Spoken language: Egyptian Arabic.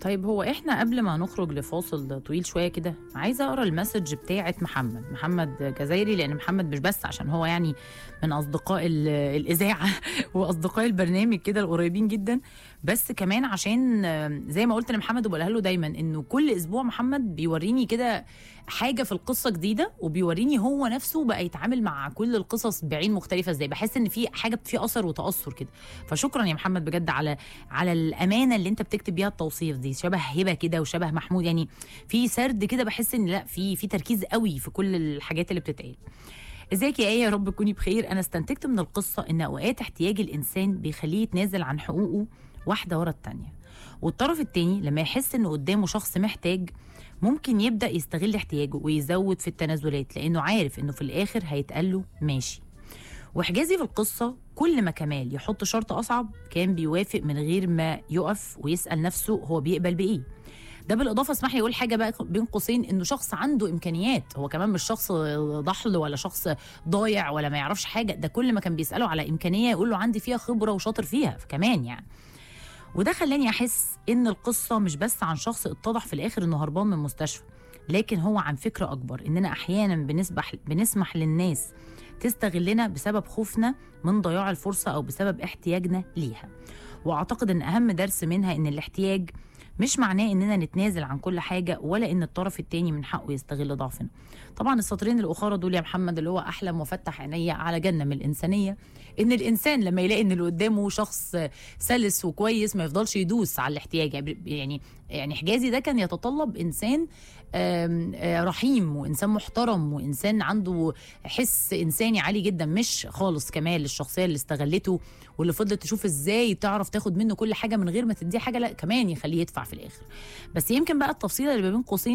طيب هو احنا قبل ما نخرج لفاصل طويل شويه كده عايزه اقرا المسج بتاعه محمد محمد جزايري لان محمد مش بس عشان هو يعني من اصدقاء ال- الاذاعه واصدقاء البرنامج كده القريبين جدا بس كمان عشان آه، زي ما قلت لمحمد وبقولها له دايما انه كل اسبوع محمد بيوريني كده حاجه في القصه جديده وبيوريني هو نفسه بقى يتعامل مع كل القصص بعين مختلفه ازاي بحس ان في حاجه في اثر وتاثر كده فشكرا يا محمد بجد على على الامانه اللي انت بتكتب بيها التوصيف دي شبه هبه كده وشبه محمود يعني في سرد كده بحس ان لا في في تركيز قوي في كل الحاجات اللي بتتقال ازيك يا ايه يا رب تكوني بخير انا استنتجت من القصه ان اوقات احتياج الانسان بيخليه يتنازل عن حقوقه واحده ورا التانيه والطرف التاني لما يحس ان قدامه شخص محتاج ممكن يبدا يستغل احتياجه ويزود في التنازلات لانه عارف انه في الاخر هيتقال له ماشي وحجازي في القصة كل ما كمال يحط شرط أصعب كان بيوافق من غير ما يقف ويسأل نفسه هو بيقبل بإيه ده بالإضافة اسمح لي أقول حاجة بقى بين قوسين إنه شخص عنده إمكانيات هو كمان مش شخص ضحل ولا شخص ضايع ولا ما يعرفش حاجة ده كل ما كان بيسأله على إمكانية يقول له عندي فيها خبرة وشاطر فيها كمان يعني وده خلاني أحس إن القصة مش بس عن شخص اتضح في الآخر إنه هربان من مستشفى لكن هو عن فكرة أكبر إننا أحيانا بنسبح بنسمح للناس تستغلنا بسبب خوفنا من ضياع الفرصة أو بسبب احتياجنا ليها وأعتقد أن أهم درس منها أن الاحتياج مش معناه اننا نتنازل عن كل حاجه ولا ان الطرف التاني من حقه يستغل ضعفنا طبعا السطرين الاخرى دول يا محمد اللي هو احلم وفتح عينيا على جنه من الانسانيه ان الانسان لما يلاقي ان اللي قدامه شخص سلس وكويس ما يفضلش يدوس على الاحتياج يعني يعني حجازي ده كان يتطلب انسان آم، آه، رحيم وانسان محترم وانسان عنده حس انساني عالي جدا مش خالص كمال الشخصيه اللي استغلته واللي فضلت تشوف ازاي تعرف تاخد منه كل حاجه من غير ما تديه حاجه لا كمان يخليه يدفع في الاخر بس يمكن بقى التفصيله اللي ما بين قوسين